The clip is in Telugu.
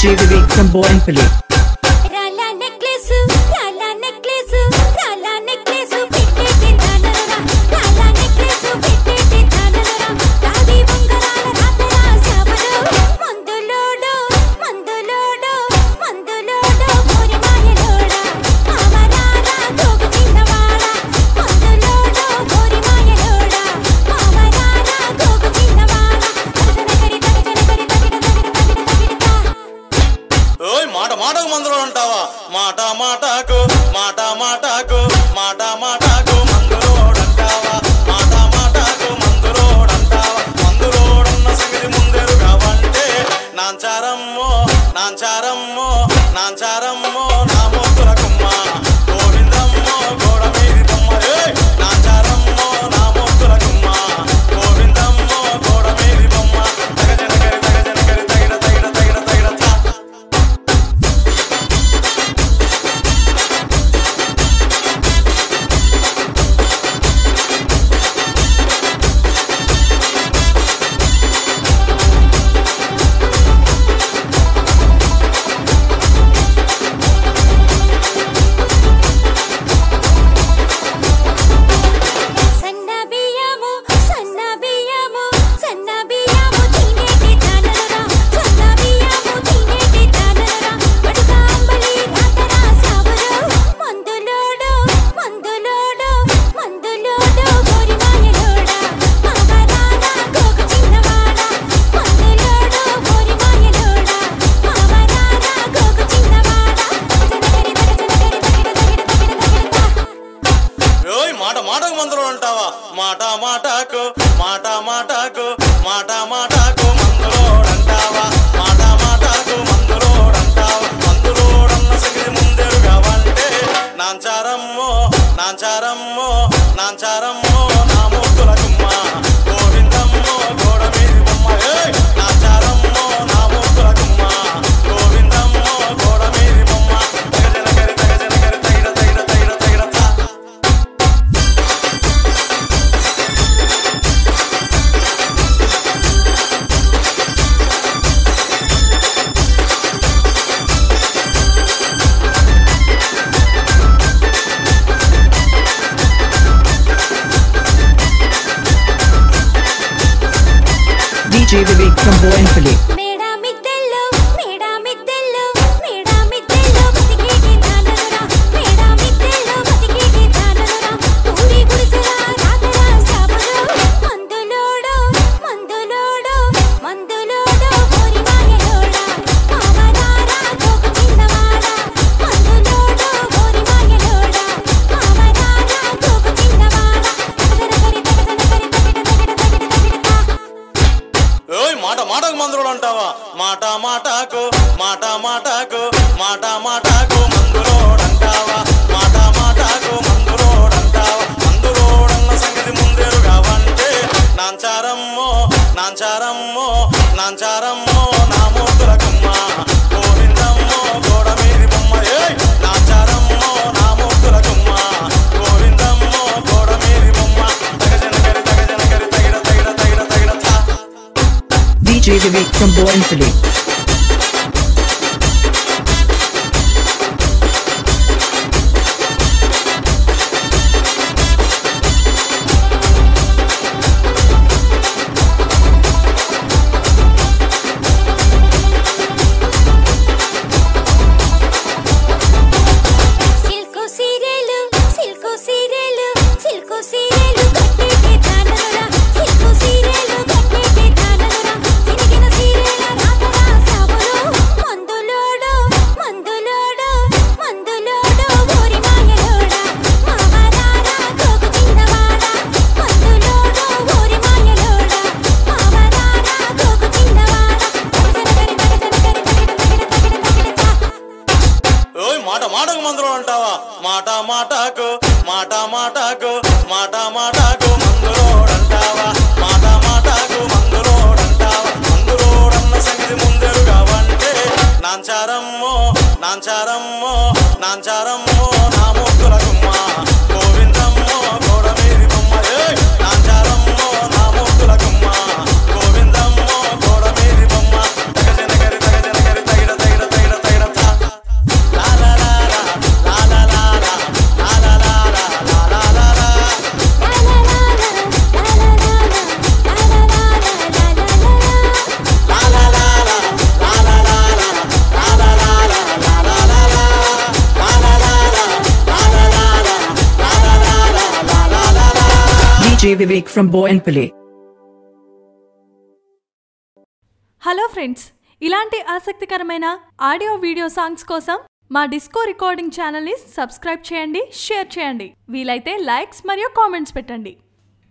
DJ Vivek from Boinpally. రాలా నెక్లెస్ రాలా నెక్లెస్ రాలా నెక్లెస్ పెట్టేటి దానరా రాలా నెక్లెస్ పెట్టేటి దానరా రావి ఉంగరాల రాతరా సాబరు మందులోడు మందులోడు మందులోడు కోరి మాయలోడా మామరారా గోగు చిన్నవాడా మందులోడు కోరి మాయలోడా మామరారా గోగు చిన్నవాడా తగజన కరి తగజన కరి తగిడ తగిడ తగిడ తగిడ ఓయ్ మాట మాటకు మందులో అంటావా మాట మాటకు మాట మాటకు మాట మాటకు మందులోడంటావా మాట మాటకు మందులోడంటావా మందులోడున్న సంగతి ముందెరుగా వంటే నాంచారమ్మో నాంచారమ్మో నాంచారమ్మో నా మూతుల కుమ్మ గోవిందమ్మో గోడ మీది బొమ్మ ఏయ్ నాంచారమ్మో నా మూతుల కుమ్మ గోవిందమ్మో గోడ మీది బొమ్మ తగజన కరి తగజన కరి తగిడ తగిడ తగిడ తగిడ తా సన్న బియ్యము సన్న బియ్యము సన్న బియ్యము తినేటి దానరా సన్న బియ్యము తినేటి దానరా బడుగా అంబలి రాతరా సాబరు మందులోడు మందులోడు మందులోడు గోరి మాయలోడా మామరారా గోగు చిన్నవాడా మందులోడు గోరి మాయలోడా మామరారా గోగు చిన్నవాడా జనగరి జనగరి తగిడ తగిడ తగిడ తగిడ ఓయ్ మాట మాటకు మందులో అంటావా మాట మాటకు మాట మాటకు మాట మాటకు మందులోడంటావా మాట మాటకు మందులోడంటావా మందులోడన్న సంగతి ముందెరుగా వంటే నాంచారమ్మో నాంచారమ్మో నాంచారమ్మో నా మూతుల కుమ్మ గోవిందమ్మో గోడ మీది బొమ్మ ఏయ్ నాంచారమ్మో నా మూతుల కుమ్మ గోవిందమ్మో గోడ మీది బొమ్మ తగజన కరి తగజన కరి తగిడ తగిడ తగిడ తగిడ తా DJ Vivek from Boinpally. మేడా మిద్దెల్లో మేడా మిద్దెల్లో మేడా మిద్దెల్లో బతికేటి దానరా మేడా మిద్దెల్లో బతికేటి దానరా పూరి గుడిసెలా రాతరా సాబరు మందులోడు మందులోడు మందులోడు కోరి మాయలోడా మామరారా గోగు చిన్నవాడా మందులోడు కోరి మాయలోడా మామరారా గోగు చిన్నవాడా తగజన కరి తగజన కరి తగిడ తగిడ తగిడ తగిడ ఓయ్ మాట మాటకు మందులు అంటావా మాట మాటకు మాట మాటకు మాట మాటకు మందులోడంటావా మాట మాటకు మందులోడంటావా మందులోడన్న సంగతి ముందెరుగా వంటే నాంచారమ్మో నాంచారమ్మో నాంచారమ్మో నా మూతుల కుమ్మ గోవిందమ్మో గోడ మీది బొమ్మ ఏయ్ నాంచారమ్మో నా మూతుల కుమ్మ గోవిందమ్మో గోడ మీది బొమ్మ తగజన కరి తగజన కరి తగిడ తగిడ తగిడ తగిడ తా DJ Vivek from Boinpally. Silk సీరెలు సిల్కు సీరెలు సిల్కు సీరెలు కట్టేటి దానరా సిల్కు సీరెలు కట్టేటి దానరా సిరిగిన సీరెల రాతరా DJ Vivek from Boinpally. Hello friends ఇలాంటి ఆసక్తికరమైన ఆడియో వీడియో సాంగ్స్ కోసం మా డిస్కో రికార్డింగ్ ఛానల్ని సబ్స్క్రైబ్ చేయండి షేర్ చేయండి వీలైతే లైక్స్ మరియు కామెంట్స్ పెట్టండి